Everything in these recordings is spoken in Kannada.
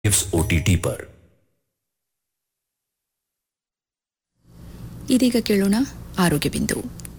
इफ्स ओटीटी पर ಇದೀಗ ಕೇಳೋಣ ಆರೋಗ್ಯ ಬಿಂದು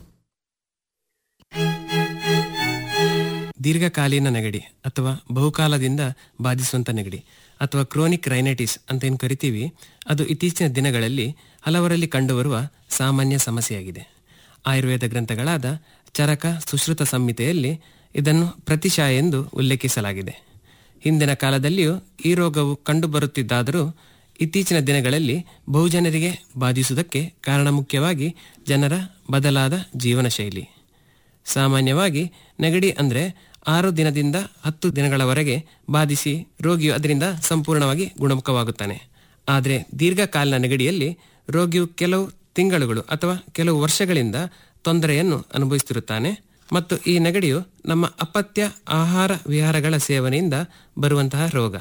ದೀರ್ಘಕಾಲೀನ ನೆಗಡಿ ಅಥವಾ ಬಹುಕಾಲದಿಂದ ಬಾಧಿಸುವಂಥ ನೆಗಡಿ ಅಥವಾ ಕ್ರೋನಿಕ್ ರೈನೈಟಿಸ್ ಅಂತ ಏನು ಕರಿತೀವಿ ಅದು ಇತ್ತೀಚಿನ ದಿನಗಳಲ್ಲಿ ಹಲವರಲ್ಲಿ ಕಂಡುಬರುವ ಸಾಮಾನ್ಯ ಸಮಸ್ಯೆಯಾಗಿದೆ ಆಯುರ್ವೇದ ಗ್ರಂಥಗಳಾದ ಚರಕ ಸುಶ್ರುತ ಸಂಹಿತೆಯಲ್ಲಿ ಇದನ್ನು ಪ್ರತಿಶಾಯ ಎಂದು ಉಲ್ಲೇಖಿಸಲಾಗಿದೆ ಹಿಂದಿನ ಕಾಲದಲ್ಲಿಯೂ ಈ ರೋಗವು ಕಂಡುಬರುತ್ತಿದ್ದಾದರೂ ಇತ್ತೀಚಿನ ದಿನಗಳಲ್ಲಿ ಬಹುಜನರಿಗೆ ಬಾಧಿಸುವುದಕ್ಕೆ ಕಾರಣ ಮುಖ್ಯವಾಗಿ ಜನರ ಬದಲಾದ ಜೀವನ ಶೈಲಿ ಸಾಮಾನ್ಯವಾಗಿ ನೆಗಡಿ ಅಂದರೆ ಆರು ದಿನದಿಂದ ಹತ್ತು ದಿನಗಳವರೆಗೆ ಬಾಧಿಸಿ ರೋಗಿಯು ಅದರಿಂದ ಸಂಪೂರ್ಣವಾಗಿ ಗುಣಮುಖವಾಗುತ್ತಾನೆ ಆದರೆ ದೀರ್ಘಕಾಲೀನ ನೆಗಡಿಯಲ್ಲಿ ರೋಗಿಯು ಕೆಲವು ತಿಂಗಳುಗಳು ಅಥವಾ ಕೆಲವು ವರ್ಷಗಳಿಂದ ತೊಂದರೆಯನ್ನು ಅನುಭವಿಸುತ್ತಿರುತ್ತಾನೆ ಮತ್ತು ಈ ನೆಗಡಿಯು ನಮ್ಮ ಅಪತ್ಯ ಆಹಾರ ವಿಹಾರಗಳ ಸೇವನೆಯಿಂದ ಬರುವಂತಹ ರೋಗ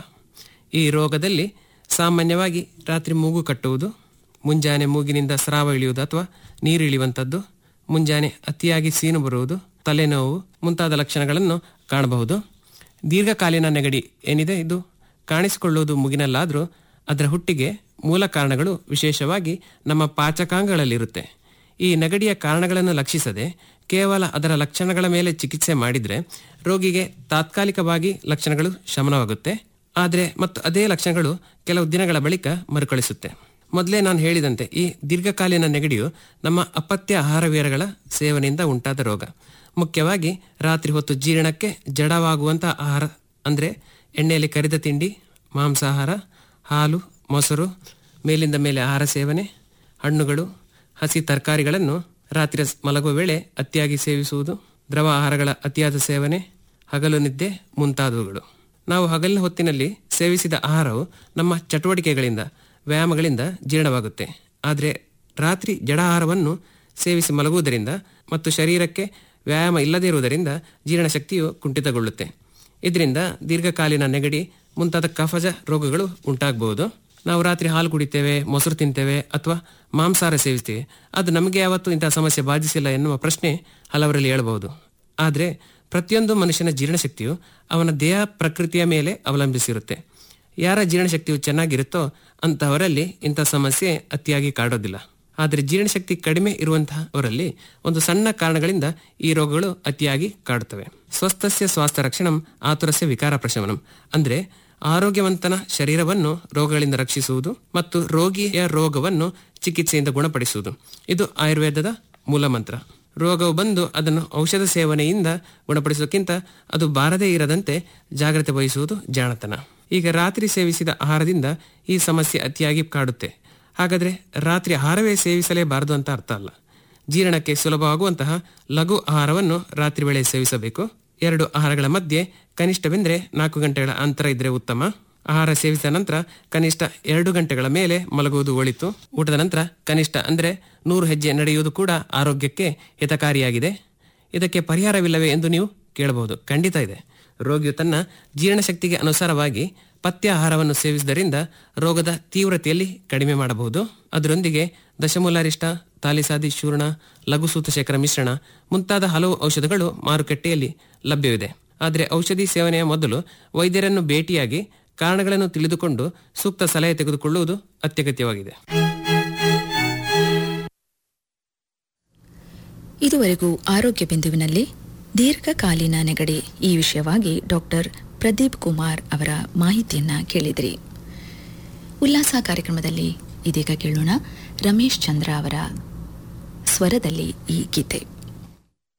ಈ ರೋಗದಲ್ಲಿ ಸಾಮಾನ್ಯವಾಗಿ ರಾತ್ರಿ ಮೂಗು ಕಟ್ಟುವುದು ಮುಂಜಾನೆ ಮೂಗಿನಿಂದ ಸ್ರಾವ ಇಳಿಯುವುದು ಅಥವಾ ನೀರು ಇಳಿಯುವಂಥದ್ದು ಮುಂಜಾನೆ ಅತಿಯಾಗಿ ಸೀನು ಬರುವುದು ತಲೆನೋವು ಮುಂತಾದ ಲಕ್ಷಣಗಳನ್ನು ಕಾಣಬಹುದು ದೀರ್ಘಕಾಲೀನ ನೆಗಡಿ ಏನಿದೆ ಇದು ಕಾಣಿಸಿಕೊಳ್ಳುವುದು ಮುಗಿನಲ್ಲಾದರೂ ಅದರ ಹುಟ್ಟಿಗೆ ಮೂಲ ಕಾರಣಗಳು ವಿಶೇಷವಾಗಿ ನಮ್ಮ ಪಾಚಕಾಂಗಗಳಲ್ಲಿರುತ್ತೆ ಈ ನೆಗಡಿಯ ಕಾರಣಗಳನ್ನು ಲಕ್ಷಿಸದೆ ಕೇವಲ ಅದರ ಲಕ್ಷಣಗಳ ಮೇಲೆ ಚಿಕಿತ್ಸೆ ಮಾಡಿದರೆ ರೋಗಿಗೆ ತಾತ್ಕಾಲಿಕವಾಗಿ ಲಕ್ಷಣಗಳು ಶಮನವಾಗುತ್ತೆ ಆದರೆ ಮತ್ತು ಅದೇ ಲಕ್ಷಣಗಳು ಕೆಲವು ದಿನಗಳ ಬಳಿಕ ಮರುಕಳಿಸುತ್ತೆ ಮೊದಲೇ ನಾನು ಹೇಳಿದಂತೆ ಈ ದೀರ್ಘಕಾಲೀನ ನೆಗಡಿಯು ನಮ್ಮ ಅಪತ್ಯ ಆಹಾರ ವಿಹಾರಗಳ ಸೇವನೆಯಿಂದ ಉಂಟಾದ ರೋಗ ಮುಖ್ಯವಾಗಿ ರಾತ್ರಿ ಹೊತ್ತು ಜೀರ್ಣಕ್ಕೆ ಜಡವಾಗುವಂಥ ಆಹಾರ ಅಂದರೆ ಎಣ್ಣೆಯಲ್ಲಿ ಕರಿದ ತಿಂಡಿ ಮಾಂಸಾಹಾರ ಹಾಲು ಮೊಸರು ಮೇಲಿಂದ ಮೇಲೆ ಆಹಾರ ಸೇವನೆ ಹಣ್ಣುಗಳು ಹಸಿ ತರಕಾರಿಗಳನ್ನು ರಾತ್ರಿ ಮಲಗುವ ವೇಳೆ ಅತಿಯಾಗಿ ಸೇವಿಸುವುದು ದ್ರವ ಆಹಾರಗಳ ಅತಿಯಾದ ಸೇವನೆ ಹಗಲು ನಿದ್ದೆ ಮುಂತಾದವುಗಳು ನಾವು ಹಗಲಿನ ಹೊತ್ತಿನಲ್ಲಿ ಸೇವಿಸಿದ ಆಹಾರವು ನಮ್ಮ ಚಟುವಟಿಕೆಗಳಿಂದ ವ್ಯಾಯಾಮಗಳಿಂದ ಜೀರ್ಣವಾಗುತ್ತೆ ಆದರೆ ರಾತ್ರಿ ಜಡ ಆಹಾರವನ್ನು ಸೇವಿಸಿ ಮಲಗುವುದರಿಂದ ಮತ್ತು ಶರೀರಕ್ಕೆ ವ್ಯಾಯಾಮ ಇಲ್ಲದೇ ಇರುವುದರಿಂದ ಜೀರ್ಣಶಕ್ತಿಯು ಕುಂಠಿತಗೊಳ್ಳುತ್ತೆ ಇದರಿಂದ ದೀರ್ಘಕಾಲೀನ ನೆಗಡಿ ಮುಂತಾದ ಕಫಜ ರೋಗಗಳು ಉಂಟಾಗಬಹುದು ನಾವು ರಾತ್ರಿ ಹಾಲು ಕುಡಿತೇವೆ ಮೊಸರು ತಿಂತೇವೆ ಅಥವಾ ಮಾಂಸಾಹಾರ ಸೇವಿಸ್ತೇವೆ ಅದು ನಮಗೆ ಯಾವತ್ತೂ ಇಂತಹ ಸಮಸ್ಯೆ ಬಾಧಿಸಿಲ್ಲ ಎನ್ನುವ ಪ್ರಶ್ನೆ ಹಲವರಲ್ಲಿ ಹೇಳಬಹುದು ಆದರೆ ಪ್ರತಿಯೊಂದು ಮನುಷ್ಯನ ಜೀರ್ಣಶಕ್ತಿಯು ಅವನ ದೇಹ ಪ್ರಕೃತಿಯ ಮೇಲೆ ಅವಲಂಬಿಸಿರುತ್ತೆ ಯಾರ ಜೀರ್ಣಶಕ್ತಿಯು ಚೆನ್ನಾಗಿರುತ್ತೋ ಅಂತಹವರಲ್ಲಿ ಇಂಥ ಸಮಸ್ಯೆ ಅತಿಯಾಗಿ ಕಾಡೋದಿಲ್ಲ ಆದರೆ ಜೀರ್ಣಶಕ್ತಿ ಕಡಿಮೆ ಇರುವಂತಹವರಲ್ಲಿ ಒಂದು ಸಣ್ಣ ಕಾರಣಗಳಿಂದ ಈ ರೋಗಗಳು ಅತಿಯಾಗಿ ಕಾಡುತ್ತವೆ ಸ್ವಸ್ಥಸ್ಯ ಸ್ವಾಸ್ಥ್ಯ ರಕ್ಷಣಂ ಆತುರಸ್ಯ ವಿಕಾರ ಪ್ರಶಮನಂ ಅಂದ್ರೆ ಆರೋಗ್ಯವಂತನ ಶರೀರವನ್ನು ರೋಗಗಳಿಂದ ರಕ್ಷಿಸುವುದು ಮತ್ತು ರೋಗಿಯ ರೋಗವನ್ನು ಚಿಕಿತ್ಸೆಯಿಂದ ಗುಣಪಡಿಸುವುದು ಇದು ಆಯುರ್ವೇದದ ಮೂಲ ಮಂತ್ರ ರೋಗವು ಬಂದು ಅದನ್ನು ಔಷಧ ಸೇವನೆಯಿಂದ ಗುಣಪಡಿಸೋಕ್ಕಿಂತ ಅದು ಬಾರದೇ ಇರದಂತೆ ಜಾಗ್ರತೆ ವಹಿಸುವುದು ಜಾಣತನ ಈಗ ರಾತ್ರಿ ಸೇವಿಸಿದ ಆಹಾರದಿಂದ ಈ ಸಮಸ್ಯೆ ಅತಿಯಾಗಿ ಕಾಡುತ್ತೆ ಹಾಗಾದ್ರೆ ರಾತ್ರಿ ಆಹಾರವೇ ಸೇವಿಸಲೇಬಾರದು ಅಂತ ಅರ್ಥ ಅಲ್ಲ ಜೀರ್ಣಕ್ಕೆ ಸುಲಭವಾಗುವಂತಹ ಲಘು ಆಹಾರವನ್ನು ರಾತ್ರಿ ವೇಳೆ ಸೇವಿಸಬೇಕು ಎರಡು ಆಹಾರಗಳ ಮಧ್ಯೆ ಕನಿಷ್ಠವೆಂದರೆ ನಾಲ್ಕು ಗಂಟೆಗಳ ಅಂತರ ಇದ್ರೆ ಉತ್ತಮ ಆಹಾರ ಸೇವಿಸಿದ ನಂತರ ಕನಿಷ್ಠ ಎರಡು ಗಂಟೆಗಳ ಮೇಲೆ ಮಲಗುವುದು ಒಳಿತು ಊಟದ ನಂತರ ಕನಿಷ್ಠ ಅಂದರೆ ನೂರು ಹೆಜ್ಜೆ ನಡೆಯುವುದು ಕೂಡ ಆರೋಗ್ಯಕ್ಕೆ ಹಿತಕಾರಿಯಾಗಿದೆ ಇದಕ್ಕೆ ಪರಿಹಾರವಿಲ್ಲವೇ ಎಂದು ನೀವು ಕೇಳಬಹುದು ಖಂಡಿತ ಇದೆ ರೋಗಿಯು ತನ್ನ ಜೀರ್ಣಶಕ್ತಿಗೆ ಅನುಸಾರವಾಗಿ ಪಥ್ಯ ಆಹಾರವನ್ನು ಸೇವಿಸುವುದರಿಂದ ರೋಗದ ತೀವ್ರತೆಯಲ್ಲಿ ಕಡಿಮೆ ಮಾಡಬಹುದು ಅದರೊಂದಿಗೆ ದಶಮೂಲಾರಿಷ್ಟ ತಾಲಿಸಾದಿ ಚೂರ್ಣ ಲಘುಸೂತಶೇಖರ ಮಿಶ್ರಣ ಮುಂತಾದ ಹಲವು ಔಷಧಗಳು ಮಾರುಕಟ್ಟೆಯಲ್ಲಿ ಲಭ್ಯವಿದೆ ಆದರೆ ಔಷಧಿ ಸೇವನೆಯ ಮೊದಲು ವೈದ್ಯರನ್ನು ಭೇಟಿಯಾಗಿ ಕಾರಣಗಳನ್ನು ತಿಳಿದುಕೊಂಡು ಸೂಕ್ತ ಸಲಹೆ ತೆಗೆದುಕೊಳ್ಳುವುದು ಅತ್ಯಗತ್ಯವಾಗಿದೆ ಇದುವರೆಗೂ ಆರೋಗ್ಯ ಬಿಂದುವಿನಲ್ಲಿ ದೀರ್ಘಕಾಲೀನ ನೆಗಡಿ ಈ ವಿಷಯವಾಗಿ ಡಾಕ್ಟರ್ ಪ್ರದೀಪ್ ಕುಮಾರ್ ಅವರ ಮಾಹಿತಿಯನ್ನ ಕೇಳಿದಿರಿ ಉಲ್ಲಾಸ ಕಾರ್ಯಕ್ರಮದಲ್ಲಿ ಇದೀಗ ಕೇಳೋಣ ರಮೇಶ್ ಚಂದ್ರ ಅವರ ಸ್ವರದಲ್ಲಿ ಈ ಗೀತೆ